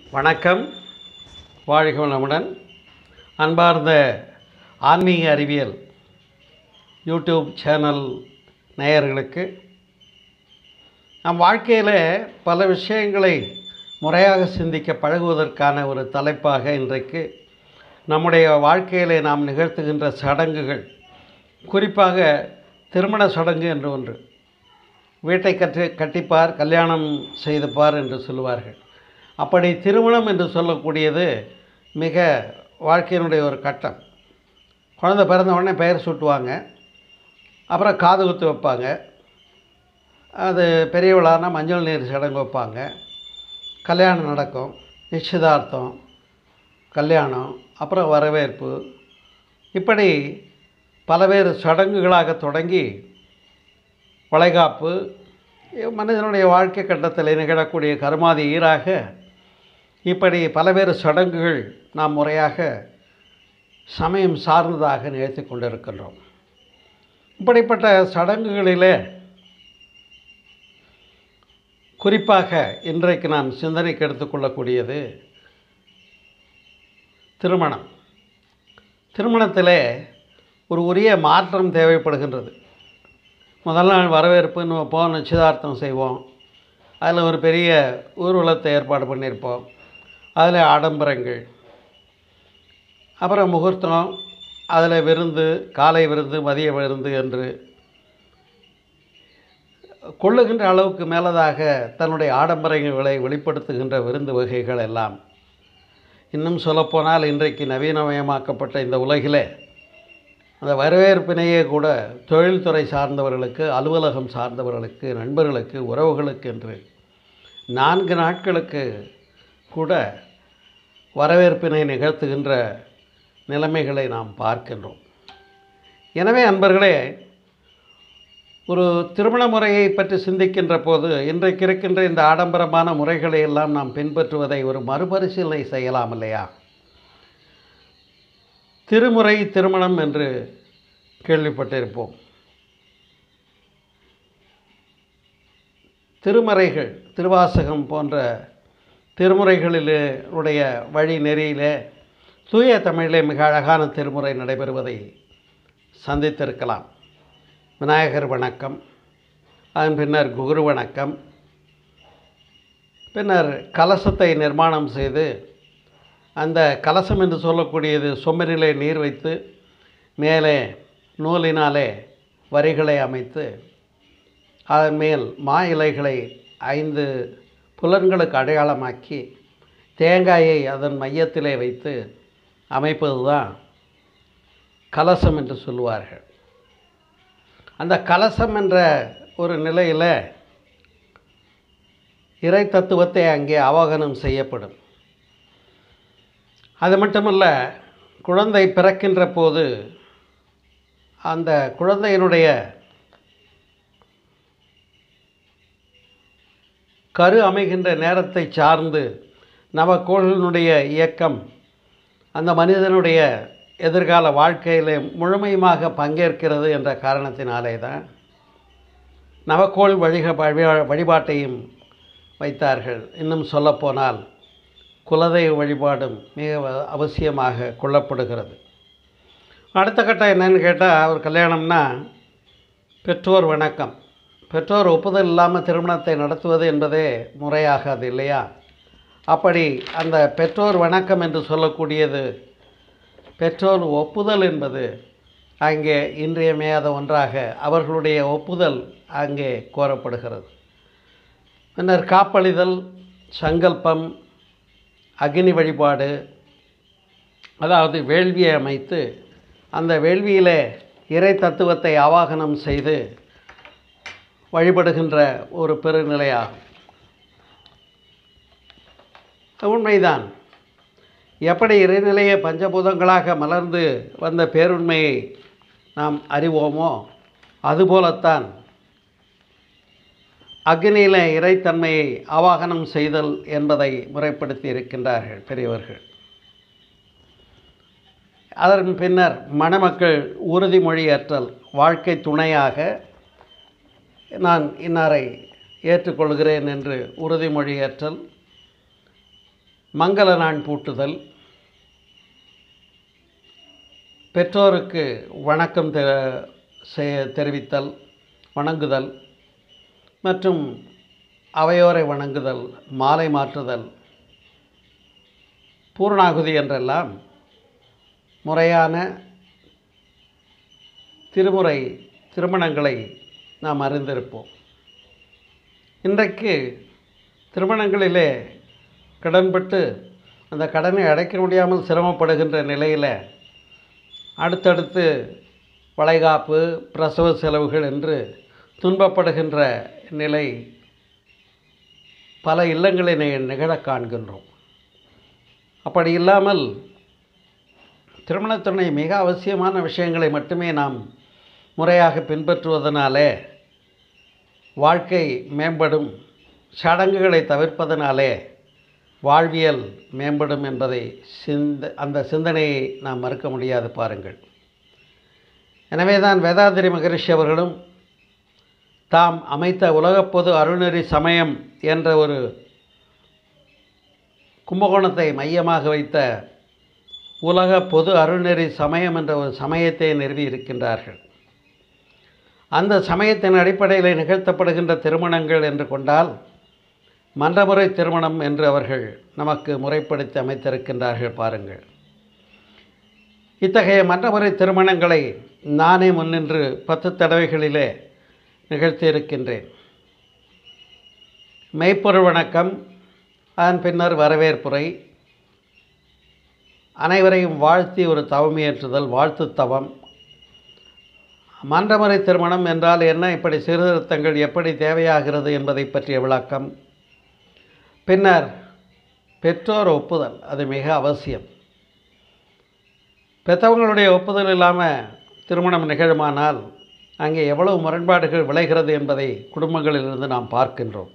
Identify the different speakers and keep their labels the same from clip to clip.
Speaker 1: வணக்கம் வாழ்க வளமுடன் அன்பார்ந்த ஆன்மீக அறிவியல் யூடியூப் சேனல் நேயர்களுக்கு நம் வாழ்க்கையில் பல விஷயங்களை முறையாக சிந்திக்க பழகுவதற்கான ஒரு தலைப்பாக இன்றைக்கு நம்முடைய வாழ்க்கையிலே நாம் நிகழ்த்துகின்ற சடங்குகள் குறிப்பாக திருமண சடங்கு என்று ஒன்று வீட்டை கட்டி கட்டிப்பார் கல்யாணம் செய்துப்பார் என்று சொல்லுவார்கள் அப்படி திருமணம் என்று சொல்லக்கூடியது மிக வாழ்க்கையினுடைய ஒரு கட்டம் குழந்தை பிறந்த உடனே பெயர் சூட்டுவாங்க அப்புறம் காது குத்து வைப்பாங்க அது பெரியவளானா மஞ்சள் நீர் சடங்கு வைப்பாங்க கல்யாணம் நடக்கும் நிச்சயதார்த்தம் கல்யாணம் அப்புறம் வரவேற்பு இப்படி பலவேறு சடங்குகளாக தொடங்கி வளைகாப்பு மனிதனுடைய வாழ்க்கை கட்டத்தில் நிகழக்கூடிய கருமாதி ஈராக இப்படி பலவேறு சடங்குகள் நாம் முறையாக சமயம் சார்ந்ததாக நிகழ்த்தி கொண்டிருக்கின்றோம் இப்படிப்பட்ட சடங்குகளிலே குறிப்பாக இன்றைக்கு நாம் சிந்தனைக்கு எடுத்துக்கொள்ளக்கூடியது திருமணம் திருமணத்திலே ஒரு உரிய மாற்றம் தேவைப்படுகின்றது முதல் நாள் வரவேற்புன்னு வைப்போம் நிச்சயதார்த்தம் செய்வோம் அதில் ஒரு பெரிய ஊர்வலத்தை ஏற்பாடு பண்ணியிருப்போம் அதில் ஆடம்பரங்கள் அப்புறம் முகூர்த்தம் அதில் விருந்து காலை விருந்து மதிய விருந்து என்று கொள்ளுகின்ற அளவுக்கு மேலதாக தன்னுடைய ஆடம்பரங்களை வெளிப்படுத்துகின்ற விருந்து வகைகள் எல்லாம் இன்னும் சொல்லப்போனால் இன்றைக்கு நவீனமயமாக்கப்பட்ட இந்த உலகிலே அந்த வரவேற்பினையே கூட தொழில்துறை சார்ந்தவர்களுக்கு அலுவலகம் சார்ந்தவர்களுக்கு நண்பர்களுக்கு உறவுகளுக்கு என்று நான்கு நாட்களுக்கு கூட வரவேற்பினை நிகழ்த்துகின்ற நிலைமைகளை நாம் பார்க்கின்றோம் எனவே அன்பர்களே ஒரு திருமண முறையை பற்றி சிந்திக்கின்ற போது இன்றைக்கு இருக்கின்ற இந்த ஆடம்பரமான முறைகளை எல்லாம் நாம் பின்பற்றுவதை ஒரு மறுபரிசீலனை செய்யலாம் இல்லையா திருமுறை திருமணம் என்று கேள்விப்பட்டிருப்போம் திருமறைகள் திருவாசகம் போன்ற திருமுறைகளிலுடைய வழி நெறியிலே தூய தமிழிலே மிக அழகான திருமுறை நடைபெறுவதை சந்தித்திருக்கலாம் விநாயகர் வணக்கம் அதன் பின்னர் குரு வணக்கம் பின்னர் கலசத்தை நிர்மாணம் செய்து அந்த கலசம் என்று சொல்லக்கூடியது சொம்பனிலே நீர் வைத்து மேலே நூலினாலே வரிகளை அமைத்து அதன் மேல் மா இலைகளை ஐந்து புலன்களுக்கு அடையாளமாக்கி தேங்காயை அதன் மையத்திலே வைத்து அமைப்பது தான் கலசம் என்று சொல்லுவார்கள் அந்த கலசம் என்ற ஒரு நிலையில் இறை தத்துவத்தை அங்கே அவகனம் செய்யப்படும் அது மட்டுமல்ல குழந்தை பிறக்கின்ற போது அந்த குழந்தையினுடைய கரு அமைகின்ற நேரத்தை சார்ந்து நவக்கோள்களினுடைய இயக்கம் அந்த மனிதனுடைய எதிர்கால வாழ்க்கையில் முழுமையுமாக பங்கேற்கிறது என்ற காரணத்தினாலே தான் நவக்கோள் வழிக வழி- வழிபாட்டையும் வைத்தார்கள் இன்னும் சொல்லப்போனால் குலதெய்வ வழிபாடும் மிக அவசியமாக கொள்ளப்படுகிறது அடுத்த கட்டம் என்னன்னு கேட்டால் ஒரு கல்யாணம்னா பெற்றோர் வணக்கம் பெற்றோர் ஒப்புதல் இல்லாமல் திருமணத்தை நடத்துவது என்பதே முறையாகாது இல்லையா அப்படி அந்த பெற்றோர் வணக்கம் என்று சொல்லக்கூடியது பெற்றோர் ஒப்புதல் என்பது அங்கே இன்றியமையாத ஒன்றாக அவர்களுடைய ஒப்புதல் அங்கே கோரப்படுகிறது பின்னர் காப்பளிதல் சங்கல்பம் அக்னி வழிபாடு அதாவது வேள்வியை அமைத்து அந்த வேள்வியிலே இறை தத்துவத்தை ஆவாகனம் செய்து வழிபடுகின்ற ஒரு பெருநிலையாகும் உண்மைதான் எப்படி இறைநிலைய பஞ்சபூதங்களாக மலர்ந்து வந்த பேருண்மையை நாம் அறிவோமோ அதுபோலத்தான் அக்னியில இறைத்தன்மையை ஆவாகனம் செய்தல் என்பதை முறைப்படுத்தி இருக்கின்றார்கள் பெரியவர்கள் அதன் பின்னர் மணமக்கள் உறுதிமொழி ஏற்றல் வாழ்க்கை துணையாக நான் இன்னாரை ஏற்றுக்கொள்கிறேன் என்று உறுதிமொழி ஏற்றல் மங்கள நாள் பூட்டுதல் பெற்றோருக்கு வணக்கம் தெ செ- தெரிவித்தல் வணங்குதல் மற்றும் அவையோரை வணங்குதல் மாலை மாற்றுதல் பூர்ணாகுதி என்றெல்லாம் முறையான திருமுறை திருமணங்களை நாம் அறிந்திருப்போம் இன்றைக்கு திருமணங்களிலே கடன்பட்டு அந்த கடனை அடைக்க முடியாமல் சிரமப்படுகின்ற நிலையில் அடுத்தடுத்து வளைகாப்பு பிரசவ செலவுகள் என்று துன்பப்படுகின்ற நிலை பல இல்லங்களில் நி- நிகழக் காண்கின்றோம் அப்படி இல்லாமல் திருமணத்துணை மிக அவசியமான விஷயங்களை மட்டுமே நாம் முறையாக பின்பற்றுவதனாலே வாழ்க்கை மேம்படும் சடங்குகளை தவிர்ப்பதனாலே வாழ்வியல் மேம்படும் என்பதை சிந்த அந்த சிந்தனையை நாம் மறுக்க முடியாது பாருங்கள் எனவே தான் வேதாதிரி மகரிஷி அவர்களும் தாம் அமைத்த உலகப் பொது அருள்நெறி சமயம் என்ற ஒரு கும்பகோணத்தை மையமாக வைத்த உலக பொது அருள்நெறி சமயம் என்ற ஒரு சமயத்தை நிறுவி இருக்கின்றார்கள் அந்த சமயத்தின் அடிப்படையில் நிகழ்த்தப்படுகின்ற திருமணங்கள் என்று கொண்டால் மன்றமுறை திருமணம் என்று அவர்கள் நமக்கு முறைப்படுத்தி அமைத்திருக்கின்றார்கள் பாருங்கள் இத்தகைய மன்றமுறை திருமணங்களை நானே முன்னின்று பத்து தடவைகளிலே நிகழ்த்தியிருக்கின்றேன் மெய்ப்பொருள் வணக்கம் அதன் பின்னர் வரவேற்புரை அனைவரையும் வாழ்த்தி ஒரு தவமியேற்றுதல் வாழ்த்து தவம் மன்றமுறை திருமணம் என்றால் என்ன இப்படி சீர்திருத்தங்கள் எப்படி தேவையாகிறது என்பதை பற்றிய விளக்கம் பின்னர் பெற்றோர் ஒப்புதல் அது மிக அவசியம் பெற்றவங்களுடைய ஒப்புதல் இல்லாமல் திருமணம் நிகழுமானால் அங்கே எவ்வளவு முரண்பாடுகள் விளைகிறது என்பதை குடும்பங்களிலிருந்து நாம் பார்க்கின்றோம்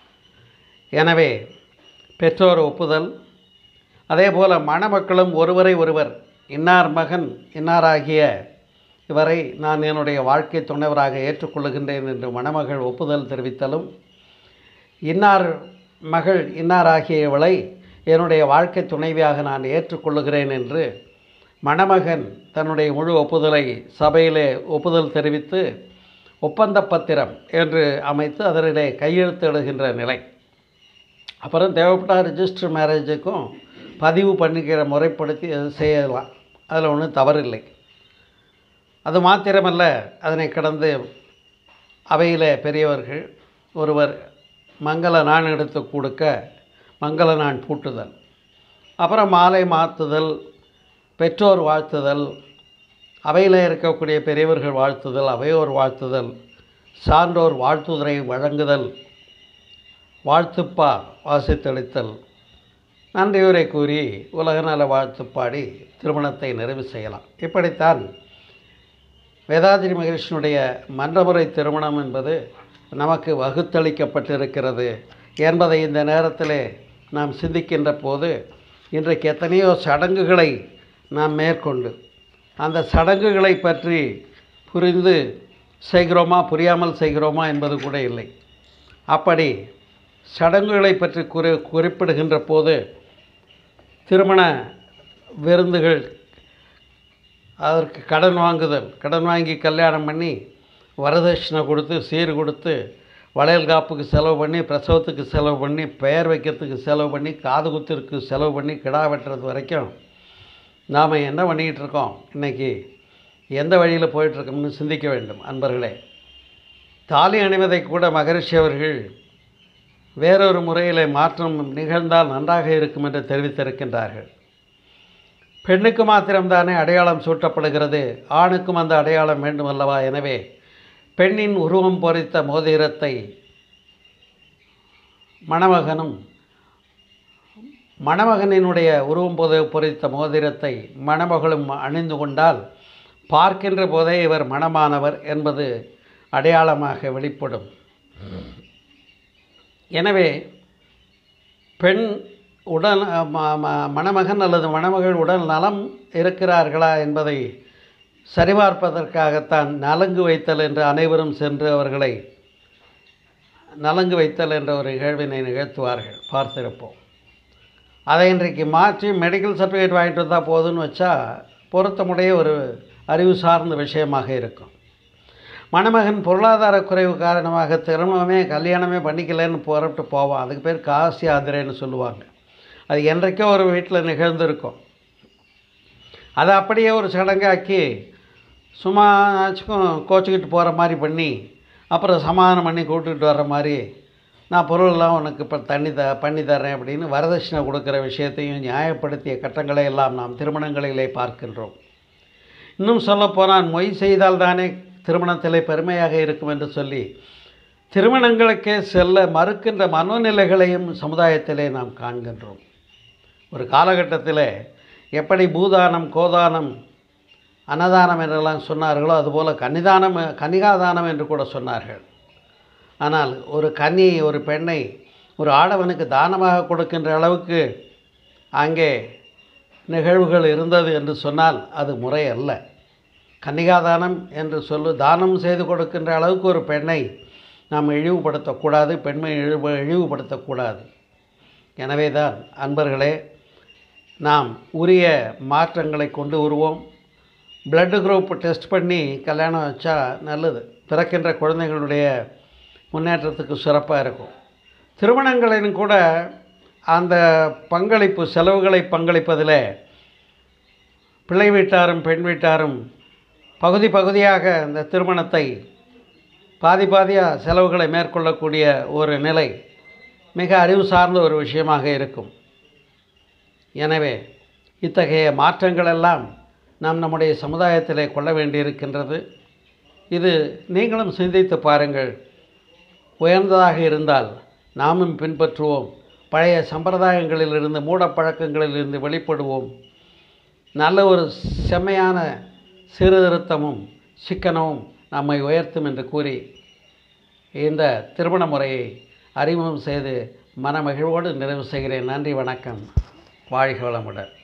Speaker 1: எனவே பெற்றோர் ஒப்புதல் அதே போல் மணமக்களும் ஒருவரை ஒருவர் இன்னார் மகன் இன்னாராகிய இவரை நான் என்னுடைய வாழ்க்கை துணைவராக ஏற்றுக்கொள்ளுகின்றேன் என்று மணமகள் ஒப்புதல் தெரிவித்தலும் இன்னார் மகள் இன்னாராகிய இவளை என்னுடைய வாழ்க்கை துணைவியாக நான் ஏற்றுக்கொள்ளுகிறேன் என்று மணமகன் தன்னுடைய முழு ஒப்புதலை சபையிலே ஒப்புதல் தெரிவித்து ஒப்பந்த பத்திரம் என்று அமைத்து அதனிலே கையெழுத்திடுகின்ற நிலை அப்புறம் தேவைப்பட்டால் ரிஜிஸ்டர் மேரேஜுக்கும் பதிவு பண்ணிக்கிற முறைப்படுத்தி அது செய்யலாம் அதில் ஒன்றும் தவறில்லை அது மாத்திரமல்ல அதனை கடந்து அவையில் பெரியவர்கள் ஒருவர் மங்கள நாண் எடுத்து கொடுக்க மங்கள நாண் பூட்டுதல் அப்புறம் மாலை மாற்றுதல் பெற்றோர் வாழ்த்துதல் அவையில் இருக்கக்கூடிய பெரியவர்கள் வாழ்த்துதல் அவையோர் வாழ்த்துதல் சான்றோர் வாழ்த்துதலை வழங்குதல் வாழ்த்துப்பா வாசித்தளித்தல் நன்றியுரை கூறி உலக நல வாழ்த்து பாடி திருமணத்தை நிறைவு செய்யலாம் இப்படித்தான் வேதாதிரி மகரிஷனுடைய மன்றமுறை திருமணம் என்பது நமக்கு வகுத்தளிக்கப்பட்டிருக்கிறது என்பதை இந்த நேரத்திலே நாம் சிந்திக்கின்ற போது இன்றைக்கு எத்தனையோ சடங்குகளை நாம் மேற்கொண்டு அந்த சடங்குகளை பற்றி புரிந்து செய்கிறோமா புரியாமல் செய்கிறோமா என்பது கூட இல்லை அப்படி சடங்குகளை பற்றி குறி குறிப்பிடுகின்ற போது திருமண விருந்துகள் அதற்கு கடன் வாங்குதல் கடன் வாங்கி கல்யாணம் பண்ணி வரதட்சணை கொடுத்து சீர் கொடுத்து வளையல் காப்புக்கு செலவு பண்ணி பிரசவத்துக்கு செலவு பண்ணி பெயர் வைக்கிறதுக்கு செலவு பண்ணி காது குத்திற்கு செலவு பண்ணி கிடா வெட்டுறது வரைக்கும் நாம் என்ன பண்ணிக்கிட்டு இருக்கோம் இன்றைக்கி எந்த வழியில் போயிட்டுருக்கோம்னு சிந்திக்க வேண்டும் அன்பர்களே தாலி அணிவதை கூட மகரிஷி அவர்கள் வேறொரு முறையில் மாற்றம் நிகழ்ந்தால் நன்றாக இருக்கும் என்று தெரிவித்திருக்கின்றார்கள் பெண்ணுக்கு மாத்திரம்தானே அடையாளம் சூட்டப்படுகிறது ஆணுக்கும் அந்த அடையாளம் வேண்டும் அல்லவா எனவே பெண்ணின் உருவம் பொறித்த மோதிரத்தை மணமகனும் மணமகனினுடைய உருவம் பொது பொறித்த மோதிரத்தை மணமகளும் அணிந்து கொண்டால் பார்க்கின்ற போதே இவர் மணமானவர் என்பது அடையாளமாக வெளிப்படும் எனவே பெண் உடல் ம- ம- மணமகன் அல்லது மணமகள் உடல் நலம் இருக்கிறார்களா என்பதை சரிபார்ப்பதற்காகத்தான் நலங்கு வைத்தல் என்று அனைவரும் சென்று அவர்களை நலங்கு வைத்தல் என்ற ஒரு நிகழ்வினை நிகழ்த்துவார்கள் பார்த்திருப்போம் அதை இன்றைக்கு மாற்றி மெடிக்கல் சர்டிஃபிகேட் வாங்கிட்டு வந்தால் போதும்னு வச்சா பொருத்தமுடைய ஒரு அறிவு சார்ந்த விஷயமாக இருக்கும் மணமகன் பொருளாதார குறைவு காரணமாக திருமணமே கல்யாணமே பண்ணிக்கலன்னு புறப்பட்டு போவான் அதுக்கு பேர் காசி யாத்திரைன்னு சொல்லுவாங்க அது என்றைக்கோ ஒரு வீட்டில் நிகழ்ந்திருக்கும் அதை அப்படியே ஒரு சடங்காக்கி சும்மா ஆச்சுக்கும் கோச்சிக்கிட்டு போகிற மாதிரி பண்ணி அப்புறம் சமாதானம் பண்ணி கூப்பிட்டுட்டு வர்ற மாதிரி நான் பொருளெல்லாம் உனக்கு இப்போ தண்ணி த பண்ணி தரேன் அப்படின்னு வரதட்சணை கொடுக்குற விஷயத்தையும் நியாயப்படுத்திய கட்டங்களை எல்லாம் நாம் திருமணங்களிலே பார்க்கின்றோம் இன்னும் சொல்லப்போனால் மொய் செய்தால் தானே திருமணத்திலே பெருமையாக இருக்கும் என்று சொல்லி திருமணங்களுக்கே செல்ல மறுக்கின்ற மனோநிலைகளையும் சமுதாயத்திலே நாம் காண்கின்றோம் ஒரு காலகட்டத்தில் எப்படி பூதானம் கோதானம் அன்னதானம் என்றெல்லாம் சொன்னார்களோ அதுபோல் கன்னிதானம் கன்னிகாதானம் என்று கூட சொன்னார்கள் ஆனால் ஒரு கன்னி ஒரு பெண்ணை ஒரு ஆடவனுக்கு தானமாக கொடுக்கின்ற அளவுக்கு அங்கே நிகழ்வுகள் இருந்தது என்று சொன்னால் அது முறை அல்ல கன்னிகாதானம் என்று சொல்லு தானம் செய்து கொடுக்கின்ற அளவுக்கு ஒரு பெண்ணை நாம் இழிவுபடுத்தக்கூடாது பெண்மை இழிவு இழிவுபடுத்தக்கூடாது எனவே தான் அன்பர்களே நாம் உரிய மாற்றங்களை கொண்டு வருவோம் பிளட் குரூப் டெஸ்ட் பண்ணி கல்யாணம் வச்சா நல்லது பிறக்கின்ற குழந்தைகளுடைய முன்னேற்றத்துக்கு சிறப்பாக இருக்கும் திருமணங்களிலும் கூட அந்த பங்களிப்பு செலவுகளை பங்களிப்பதில் பிள்ளை வீட்டாரும் பெண் வீட்டாரும் பகுதி பகுதியாக இந்த திருமணத்தை பாதி பாதியாக செலவுகளை மேற்கொள்ளக்கூடிய ஒரு நிலை மிக அறிவு சார்ந்த ஒரு விஷயமாக இருக்கும் எனவே இத்தகைய மாற்றங்கள் எல்லாம் நாம் நம்முடைய சமுதாயத்திலே கொள்ள வேண்டியிருக்கின்றது இது நீங்களும் சிந்தித்து பாருங்கள் உயர்ந்ததாக இருந்தால் நாமும் பின்பற்றுவோம் பழைய சம்பிரதாயங்களிலிருந்து மூடப்பழக்கங்களிலிருந்து வெளிப்படுவோம் நல்ல ஒரு செம்மையான சீர்திருத்தமும் சிக்கனமும் நம்மை உயர்த்தும் என்று கூறி இந்த திருமண முறையை அறிமுகம் செய்து மனமகிழ்வோடு நிறைவு செய்கிறேன் நன்றி வணக்கம் வாழ்க வளமுடன்